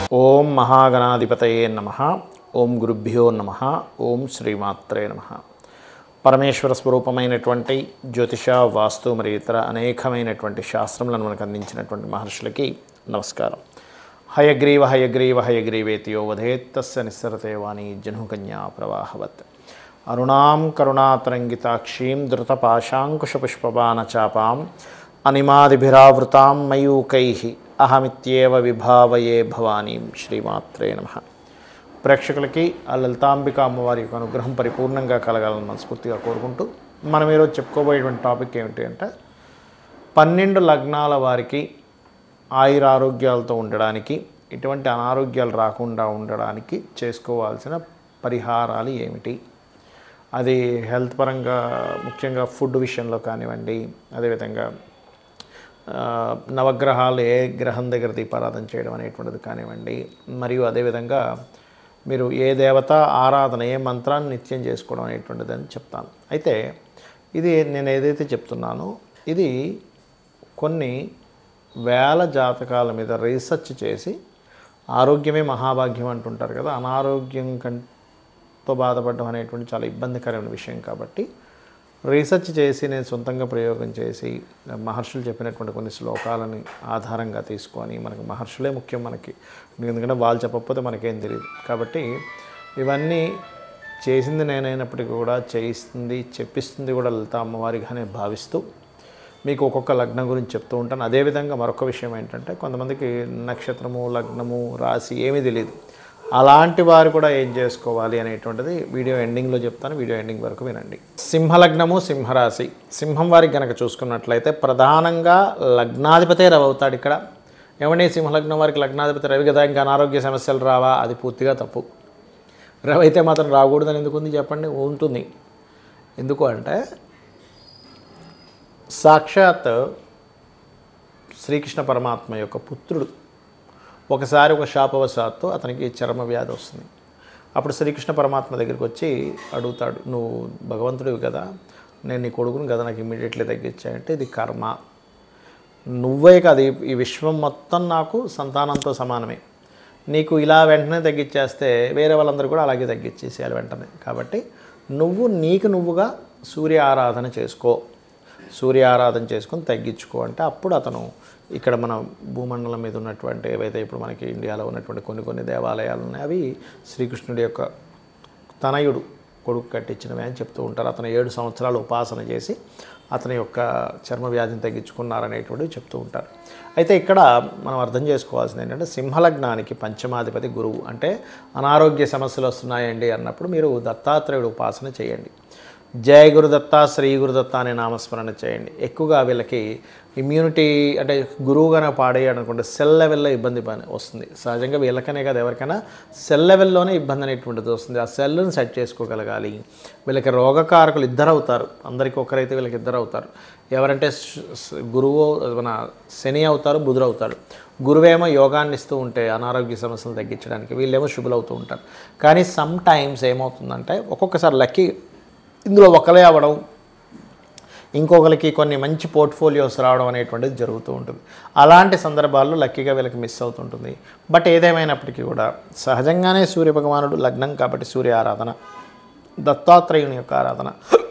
ఓం మహాగణాధిపతయే నమ ఓం గురుభ్యో నమ ఓం శ్రీమాత్రే నమ పరమేశ్వర స్వరూపమైనటువంటి జ్యోతిష వాస్తు మరియు ఇతర అనేకమైనటువంటి శాస్త్రములను మనకు అందించినటువంటి మహర్షులకి నమస్కారం హయగ్రీవ హయగ్రీవ హయగ్రీవేతియో వధేత్తస్య నిస్సరతే వాణి జనుకన్యా ప్రవాహవత్ అరుణాం కరుణాతరంగితాక్షీం ధృతపాశాంకుశపుష్పబాణచాపాం అనిమాదిభిరావృతాం మయూకై అహమిత్యేవ విభావయే భవానీం శ్రీమాత్రే నమ ప్రేక్షకులకి ఆ లలితాంబిక అమ్మవారి యొక్క అనుగ్రహం పరిపూర్ణంగా కలగాలని మనస్ఫూర్తిగా కోరుకుంటూ మనం ఈరోజు చెప్పుకోబోయేటువంటి టాపిక్ ఏమిటి అంటే పన్నెండు లగ్నాల వారికి ఆయురారోగ్యాలతో ఉండడానికి ఇటువంటి అనారోగ్యాలు రాకుండా ఉండడానికి చేసుకోవాల్సిన పరిహారాలు ఏమిటి అది హెల్త్ పరంగా ముఖ్యంగా ఫుడ్ విషయంలో కానివ్వండి అదేవిధంగా ఆ, నవగ్రహాలు ఏ గ్రహం దగ్గర దీపారాధన చేయడం అనేటువంటిది కానివ్వండి మరియు అదేవిధంగా మీరు ఏ దేవత ఆరాధన ఏ మంత్రాన్ని నిత్యం చేసుకోవడం అనేటువంటిది అని చెప్తాను అయితే ఇది నేను ఏదైతే చెప్తున్నానో ఇది కొన్ని వేల జాతకాల మీద రీసెర్చ్ చేసి ఆరోగ్యమే మహాభాగ్యం అంటుంటారు కదా అనారోగ్యం కంతో బాధపడడం అనేటువంటి చాలా ఇబ్బందికరమైన విషయం కాబట్టి రీసెర్చ్ చేసి నేను సొంతంగా ప్రయోగం చేసి మహర్షులు చెప్పినటువంటి కొన్ని శ్లోకాలని ఆధారంగా తీసుకొని మనకు మహర్షులే ముఖ్యం మనకి ఎందుకంటే వాళ్ళు చెప్పకపోతే మనకేం తెలియదు కాబట్టి ఇవన్నీ చేసింది నేనైనప్పటికీ కూడా చేయిస్తుంది చెప్పిస్తుంది కూడా లలిత అమ్మవారిగానే భావిస్తూ మీకు ఒక్కొక్క లగ్నం గురించి చెప్తూ ఉంటాను అదేవిధంగా మరొక విషయం ఏంటంటే కొంతమందికి నక్షత్రము లగ్నము రాశి ఏమీ తెలియదు అలాంటి వారు కూడా ఏం చేసుకోవాలి అనేటువంటిది వీడియో ఎండింగ్లో చెప్తాను వీడియో ఎండింగ్ వరకు వినండి సింహలగ్నము సింహరాశి సింహం వారికి కనుక చూసుకున్నట్లయితే ప్రధానంగా లగ్నాధిపతే రవి అవుతాడు ఇక్కడ ఏమండి సింహలగ్నం వారికి లగ్నాధిపతి రవి కదా ఇంకా అనారోగ్య సమస్యలు రావా అది పూర్తిగా తప్పు రవి అయితే మాత్రం రాకూడదని ఎందుకు ఉంది చెప్పండి ఉంటుంది ఎందుకు అంటే సాక్షాత్ శ్రీకృష్ణ పరమాత్మ యొక్క పుత్రుడు ఒకసారి ఒక శాపవశాత్తు అతనికి చర్మ వ్యాధి వస్తుంది అప్పుడు శ్రీకృష్ణ పరమాత్మ దగ్గరికి వచ్చి అడుగుతాడు నువ్వు భగవంతుడివి కదా నేను నీ కొడుకుని కదా నాకు ఇమ్మీడియట్లీ తగ్గించాయంటే ఇది కర్మ నువ్వే కాదు ఈ- ఈ విశ్వం మొత్తం నాకు సంతానంతో సమానమే నీకు ఇలా వెంటనే తగ్గించేస్తే వేరే వాళ్ళందరూ కూడా అలాగే తగ్గించేసేయాలి వెంటనే కాబట్టి నువ్వు నీకు నువ్వుగా సూర్య ఆరాధన చేసుకో సూర్య ఆరాధన చేసుకొని తగ్గించుకో అంటే అప్పుడు అతను ఇక్కడ మన భూమండలం మీద ఉన్నటువంటి ఏవైతే ఇప్పుడు మనకి ఇండియాలో ఉన్నటువంటి కొన్ని కొన్ని దేవాలయాలు ఉన్నాయి అవి శ్రీకృష్ణుడి యొక్క తనయుడు కొడుకు కట్టించినవి అని చెప్తూ ఉంటారు అతను ఏడు సంవత్సరాలు ఉపాసన చేసి అతని యొక్క చర్మ వ్యాధిని తగ్గించుకున్నారనేటువంటివి చెప్తూ ఉంటారు అయితే ఇక్కడ మనం అర్థం చేసుకోవాల్సింది ఏంటంటే సింహలగ్నానికి పంచమాధిపతి గురువు అంటే అనారోగ్య సమస్యలు వస్తున్నాయండి అన్నప్పుడు మీరు దత్తాత్రేయుడు ఉపాసన చేయండి జయ గురుదత్త శ్రీ గురుదత్త అనే నామస్మరణ చేయండి ఎక్కువగా వీళ్ళకి ఇమ్యూనిటీ అంటే గురువుగానే పాడేయాడు అనుకుంటే సెల్ లెవెల్లో ఇబ్బంది పని వస్తుంది సహజంగా వీళ్ళకనే కాదు ఎవరికైనా సెల్ లెవెల్లోనే ఇబ్బంది అనేటువంటిది వస్తుంది ఆ సెల్ని సెట్ చేసుకోగలగాలి వీళ్ళకి రోగకారకులు ఇద్దరు అవుతారు అందరికీ ఒకరైతే వీళ్ళకి ఇద్దరు అవుతారు ఎవరంటే శ్- శ్- గురువు మన శని అవుతారు బుధుడు అవుతాడు గురువేమో యోగాన్ని ఇస్తూ ఉంటే అనారోగ్య సమస్యలు తగ్గించడానికి వీళ్ళేమో శుభులు అవుతూ ఉంటారు కానీ సమ్ టైమ్స్ ఏమవుతుందంటే ఒక్కొక్కసారి లక్కీ ఇందులో ఒకలే అవ్వడం ఇంకొకరికి కొన్ని మంచి పోర్ట్ఫోలియోస్ రావడం అనేటువంటిది జరుగుతూ ఉంటుంది అలాంటి సందర్భాల్లో లక్కీగా వీళ్ళకి మిస్ అవుతుంటుంది బట్ ఏదేమైనప్పటికీ కూడా సహజంగానే సూర్య భగవానుడు లగ్నం కాబట్టి సూర్య ఆరాధన దత్తాత్రేయుని యొక్క ఆరాధన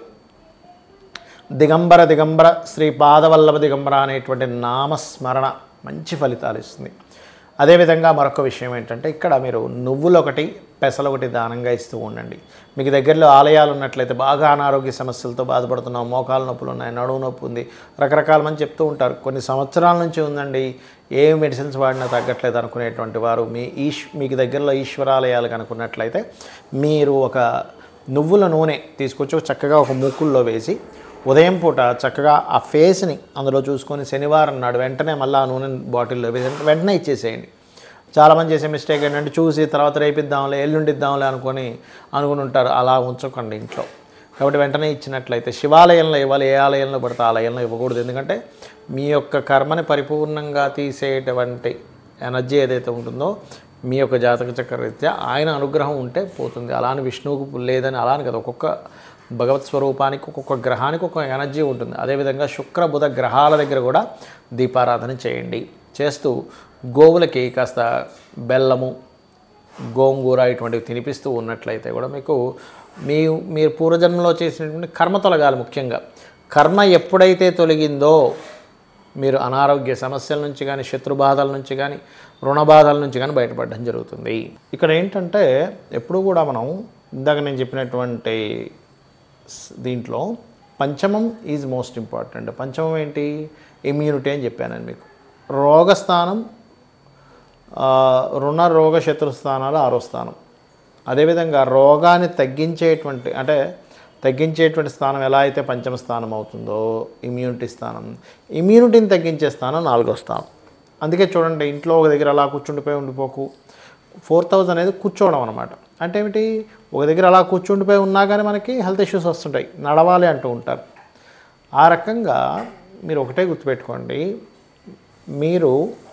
దిగంబర దిగంబర శ్రీ పాదవల్లభ దిగంబర అనేటువంటి నామస్మరణ మంచి ఫలితాలు ఇస్తుంది అదేవిధంగా మరొక విషయం ఏంటంటే ఇక్కడ మీరు నువ్వులు ఒకటి పెసలు ఒకటి దానంగా ఇస్తూ ఉండండి మీకు దగ్గరలో ఆలయాలు ఉన్నట్లయితే బాగా అనారోగ్య సమస్యలతో బాధపడుతున్నాం మోకాలు నొప్పులు ఉన్నాయి నడువు నొప్పి ఉంది రకరకాల మంది చెప్తూ ఉంటారు కొన్ని సంవత్సరాల నుంచి ఉందండి ఏ మెడిసిన్స్ వాడినా తగ్గట్లేదు అనుకునేటువంటి వారు మీ ఈశ్ మీకు దగ్గరలో ఈశ్వరాలయాలు కనుకున్నట్లయితే మీరు ఒక నువ్వుల నూనె తీసుకొచ్చి ఒక చక్కగా ఒక మూకుల్లో వేసి ఉదయం పూట చక్కగా ఆ ఫేస్ని అందులో చూసుకొని శనివారం నాడు వెంటనే మళ్ళీ ఆ నూనె బాటిల్లో వేసి వెంటనే ఇచ్చేసేయండి చాలామంది చేసే మిస్టేక్ ఏంటంటే చూసి తర్వాత రేపిద్దాంలే ఎల్లుండిద్దాంలే అనుకొని అనుకుని ఉంటారు అలా ఉంచకండి ఇంట్లో కాబట్టి వెంటనే ఇచ్చినట్లయితే శివాలయంలో ఇవ్వాలి ఏ ఆలయంలో పడితే ఆ ఆలయంలో ఇవ్వకూడదు ఎందుకంటే మీ యొక్క కర్మని పరిపూర్ణంగా తీసేటువంటి ఎనర్జీ ఏదైతే ఉంటుందో మీ యొక్క జాతక చక్ర రీత్యా ఆయన అనుగ్రహం ఉంటే పోతుంది అలా అని విష్ణువుకు లేదని అలా అని కదా ఒక్కొక్క భగవత్ స్వరూపానికి ఒక్కొక్క గ్రహానికి ఒక్కొక్క ఎనర్జీ ఉంటుంది అదేవిధంగా శుక్ర బుధ గ్రహాల దగ్గర కూడా దీపారాధన చేయండి చేస్తూ గోవులకి కాస్త బెల్లము గోంగూర ఇటువంటివి తినిపిస్తూ ఉన్నట్లయితే కూడా మీకు మీ మీరు పూర్వజన్మలో చేసినటువంటి కర్మ తొలగాలి ముఖ్యంగా కర్మ ఎప్పుడైతే తొలగిందో మీరు అనారోగ్య సమస్యల నుంచి కానీ శత్రు బాధల నుంచి కానీ రుణ బాధల నుంచి కానీ బయటపడడం జరుగుతుంది ఇక్కడ ఏంటంటే ఎప్పుడు కూడా మనం ఇందాక నేను చెప్పినటువంటి స్- దీంట్లో పంచమం ఈజ్ మోస్ట్ ఇంపార్టెంట్ పంచమం ఏంటి ఇమ్యూనిటీ అని చెప్పాను మీకు రోగస్థానం ఆ, రుణ రోగ శత్రు స్థానాలు ఆరో స్థానం అదేవిధంగా రోగాన్ని తగ్గించేటువంటి అంటే తగ్గించేటువంటి స్థానం ఎలా అయితే పంచమ స్థానం అవుతుందో ఇమ్యూనిటీ స్థానం ఇమ్యూనిటీని తగ్గించే స్థానం నాలుగో స్థానం అందుకే చూడండి ఇంట్లో ఒక దగ్గర అలా కూర్చుండిపోయి ఉండిపోకు ఫోర్ థౌజండ్ అనేది కూర్చోవడం అనమాట అంటే ఏమిటి ఒక దగ్గర అలా కూర్చుండిపోయి ఉన్నా కానీ మనకి హెల్త్ ఇష్యూస్ వస్తుంటాయి నడవాలి అంటూ ఉంటారు ఆ రకంగా మీరు ఒకటే గుర్తుపెట్టుకోండి మీరు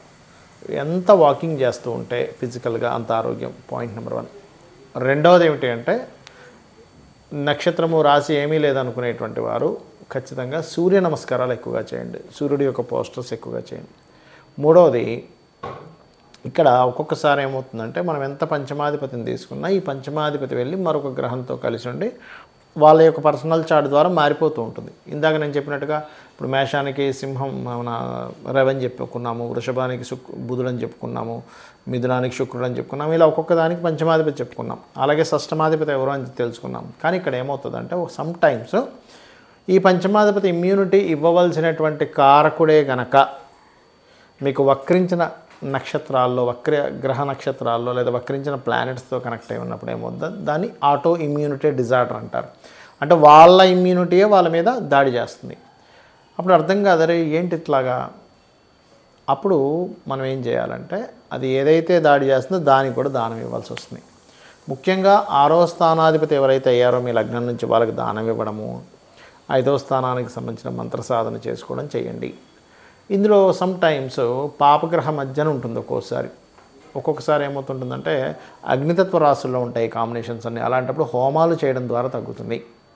ఎంత వాకింగ్ చేస్తూ ఉంటే ఫిజికల్గా అంత ఆరోగ్యం పాయింట్ నెంబర్ వన్ రెండవది ఏమిటి అంటే నక్షత్రము రాశి ఏమీ లేదనుకునేటువంటి వారు ఖచ్చితంగా సూర్య నమస్కారాలు ఎక్కువగా చేయండి సూర్యుడి యొక్క పోస్టర్స్ ఎక్కువగా చేయండి మూడవది ఇక్కడ ఒక్కొక్కసారి ఏమవుతుందంటే మనం ఎంత పంచమాధిపతిని తీసుకున్నా ఈ పంచమాధిపతి వెళ్ళి మరొక గ్రహంతో కలిసి ఉండి వాళ్ళ యొక్క పర్సనల్ చార్ట్ ద్వారా మారిపోతూ ఉంటుంది ఇందాక నేను చెప్పినట్టుగా ఇప్పుడు మేషానికి సింహం మన రవి అని చెప్పుకున్నాము వృషభానికి శుక్ బుధుడు అని చెప్పుకున్నాము మిథునానికి శుక్రుడు అని చెప్పుకున్నాము ఇలా ఒక్కొక్క దానికి పంచమాధిపతి చెప్పుకున్నాం అలాగే షష్టమాధిపతి ఎవరు అని తెలుసుకున్నాం కానీ ఇక్కడ ఏమవుతుందంటే సమ్ టైమ్స్ ఈ పంచమాధిపతి ఇమ్యూనిటీ ఇవ్వవలసినటువంటి కారకుడే గనక మీకు వక్రించిన నక్షత్రాల్లో వక్ర గ్రహ నక్షత్రాల్లో లేదా వక్రించిన ప్లానెట్స్తో కనెక్ట్ అయి ఉన్నప్పుడు ఏమవుతుందో దాన్ని ఆటో ఇమ్యూనిటీ డిజార్డర్ అంటారు అంటే వాళ్ళ ఇమ్యూనిటీయే వాళ్ళ మీద దాడి చేస్తుంది అప్పుడు అర్థం కాదరే ఏంటి ఇట్లాగా అప్పుడు మనం ఏం చేయాలంటే అది ఏదైతే దాడి చేస్తుందో దానికి కూడా దానం ఇవ్వాల్సి వస్తుంది ముఖ్యంగా ఆరో స్థానాధిపతి ఎవరైతే అయ్యారో మీ లగ్నం నుంచి వాళ్ళకి దానం ఇవ్వడము ఐదో స్థానానికి సంబంధించిన మంత్ర సాధన చేసుకోవడం చేయండి ఇందులో సమ్ టైమ్స్ పాపగ్రహ మధ్యన ఉంటుంది ఒక్కోసారి ఒక్కొక్కసారి ఏమవుతుంటుందంటే అగ్నితత్వ రాశుల్లో ఉంటాయి కాంబినేషన్స్ అన్ని అలాంటప్పుడు హోమాలు చేయడం ద్వారా తగ్గుతుంది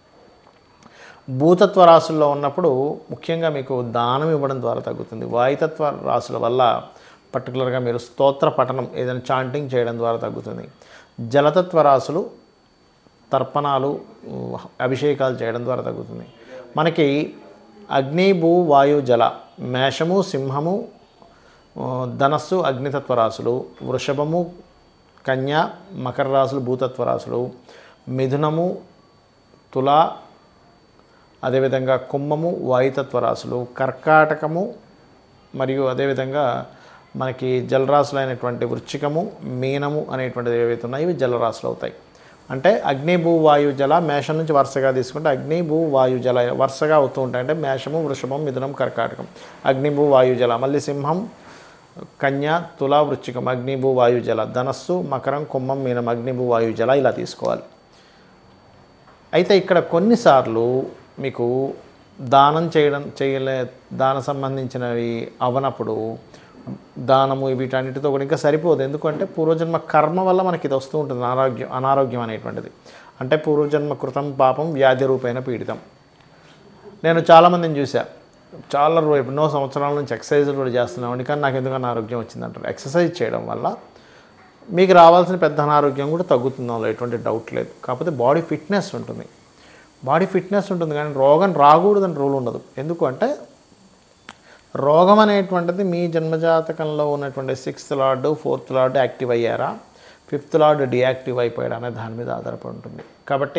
భూతత్వ రాశుల్లో ఉన్నప్పుడు ముఖ్యంగా మీకు దానం ఇవ్వడం ద్వారా తగ్గుతుంది వాయుతత్వ రాశుల వల్ల పర్టికులర్గా మీరు స్తోత్ర పఠనం ఏదైనా చాంటింగ్ చేయడం ద్వారా తగ్గుతుంది జలతత్వ రాశులు తర్పణాలు ఉ, అభిషేకాలు చేయడం ద్వారా తగ్గుతుంది మనకి అగ్ని భూ వాయు జల మేషము సింహము ఆ, ధనస్సు అగ్నితత్వ రాశులు వృషభము కన్య మకర రాశులు భూతత్వ రాశులు మిథునము తుల అదేవిధంగా కుంభము వాయుతత్వ రాశులు కర్కాటకము మరియు అదేవిధంగా మనకి జలరాశులైనటువంటి వృచ్చికము మీనము అనేటువంటివి ఏవైతే ఉన్నాయో ఇవి జలరాశులు అవుతాయి అంటే అగ్ని భూ వాయు జల మేషం నుంచి వరుసగా తీసుకుంటే అగ్ని భూ వాయు జల వరుసగా అవుతూ ఉంటాయి అంటే మేషము వృషభం మిథునం కర్కాటకం అగ్ని భూ వాయు జల మళ్ళీ సింహం కన్య తుల వృచ్చికం అగ్ని భూ వాయు జల ధనస్సు మకరం కుంభం మీనం అగ్ని భూ వాయు జల ఇలా తీసుకోవాలి అయితే ఇక్కడ కొన్నిసార్లు మీకు దానం చేయడం చేయలే దాన సంబంధించినవి అవనప్పుడు దానము వీటన్నిటితో కూడా ఇంకా సరిపోదు ఎందుకంటే పూర్వజన్మ కర్మ వల్ల మనకి ఇది వస్తూ ఉంటుంది అనారోగ్యం అనారోగ్యం అనేటువంటిది అంటే పూర్వజన్మ కృతం పాపం వ్యాధి రూపేణ పీడితం నేను చాలామందిని చూసా చాలా రో- ఎన్నో సంవత్సరాల నుంచి ఎక్సర్సైజ్ కూడా చేస్తున్నామండి కానీ నాకు ఎందుకు అనారోగ్యం వచ్చిందంటారు ఎక్సర్సైజ్ చేయడం వల్ల మీకు రావాల్సిన పెద్ద అనారోగ్యం కూడా తగ్గుతుంది అందులో ఎటువంటి డౌట్ లేదు కాకపోతే బాడీ ఫిట్నెస్ ఉంటుంది బాడీ ఫిట్నెస్ ఉంటుంది కానీ రోగం రాకూడదని రూల్ ఉండదు ఎందుకు అంటే రోగం అనేటువంటిది మీ జన్మజాతకంలో ఉన్నటువంటి sixth lord fourth lord active అయ్యారా ఫిఫ్త్ లార్డ్ డియాక్టివ్ అయిపోయాడా అనే దాని మీద ఆధారపడి ఉంటుంది కాబట్టి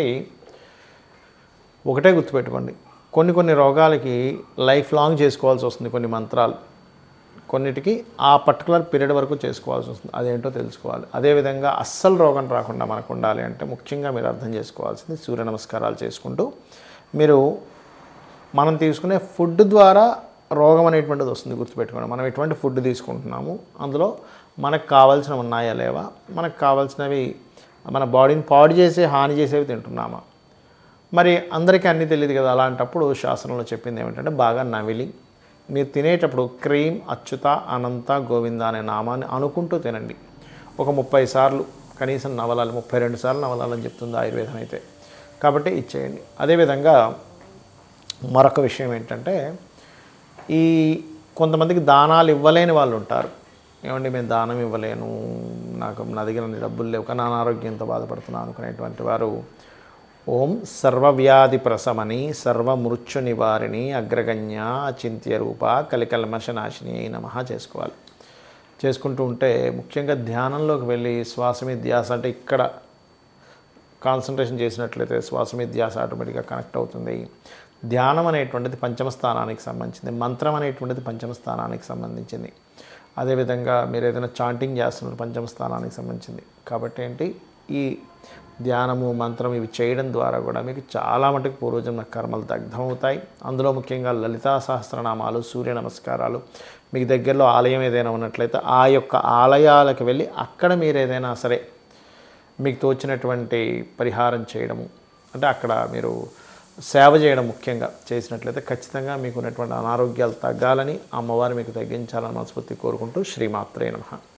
ఒకటే గుర్తుపెట్టుకోండి కొన్ని కొన్ని రోగాలకి లైఫ్ లాంగ్ చేసుకోవాల్సి వస్తుంది కొన్ని మంత్రాలు కొన్నిటికి ఆ పర్టికులర్ పీరియడ్ వరకు చేసుకోవాల్సి వస్తుంది అదేంటో తెలుసుకోవాలి అదేవిధంగా అస్సలు రోగం రాకుండా మనకు ఉండాలి అంటే ముఖ్యంగా మీరు అర్థం చేసుకోవాల్సింది సూర్య నమస్కారాలు చేసుకుంటూ మీరు మనం తీసుకునే ఫుడ్ ద్వారా రోగం అనేటువంటిది వస్తుంది గుర్తుపెట్టుకోండి మనం ఎటువంటి ఫుడ్ తీసుకుంటున్నాము అందులో మనకు కావాల్సినవి ఉన్నాయా లేవా మనకు కావాల్సినవి మన బాడీని పాడు చేసే హాని చేసేవి తింటున్నామా మరి అందరికీ అన్నీ తెలియదు కదా అలాంటప్పుడు శాస్త్రంలో చెప్పింది ఏమిటంటే బాగా నవిలి మీరు తినేటప్పుడు క్రీమ్ అచ్యుత అనంత గోవింద అనే నామాన్ని అనుకుంటూ తినండి ఒక ముప్పై సార్లు కనీసం నవలాలి ముప్పై రెండు సార్లు నవలాలని చెప్తుంది ఆయుర్వేదం అయితే కాబట్టి ఇచ్చేయండి అదేవిధంగా మరొక విషయం ఏంటంటే ఈ కొంతమందికి దానాలు ఇవ్వలేని వాళ్ళు ఉంటారు ఏమండి మేము దానం ఇవ్వలేను నాకు నా దగ్గర అన్ని డబ్బులు లేవు కానీ అనారోగ్యంతో బాధపడుతున్నాను అనుకునేటువంటి వారు ఓం సర్వవ్యాధి ప్రసమని సర్వమృత్యు నివారిణి అగ్రగణ్య అచింత్య రూప కలికల్మష నాశిని అయి నమ చేసుకోవాలి చేసుకుంటూ ఉంటే ముఖ్యంగా ధ్యానంలోకి వెళ్ళి శ్వాస మీద ధ్యాస అంటే ఇక్కడ కాన్సన్ట్రేషన్ చేసినట్లయితే శ్వాస మీద ధ్యాస ఆటోమేటిక్గా కనెక్ట్ అవుతుంది ధ్యానం అనేటువంటిది పంచమ స్థానానికి సంబంధించింది మంత్రం అనేటువంటిది పంచమ స్థానానికి సంబంధించింది అదేవిధంగా మీరు ఏదైనా చాంటింగ్ చేస్తున్నారు పంచమ స్థానానికి సంబంధించింది కాబట్టి ఏంటి ఈ ధ్యానము మంత్రం ఇవి చేయడం ద్వారా కూడా మీకు చాలా మటుకు పూర్వజన్మ కర్మలు దగ్ధమవుతాయి అందులో ముఖ్యంగా లలితా సహస్రనామాలు సూర్య నమస్కారాలు మీకు దగ్గరలో ఆలయం ఏదైనా ఉన్నట్లయితే ఆ యొక్క ఆలయాలకు వెళ్ళి అక్కడ మీరు ఏదైనా సరే మీకు తోచినటువంటి పరిహారం చేయడము అంటే అక్కడ మీరు సేవ చేయడం ముఖ్యంగా చేసినట్లయితే ఖచ్చితంగా మీకు ఉన్నటువంటి అనారోగ్యాలు తగ్గాలని అమ్మవారు మీకు తగ్గించాలని మనస్ఫూర్తి కోరుకుంటూ శ్రీమాత్రే నమః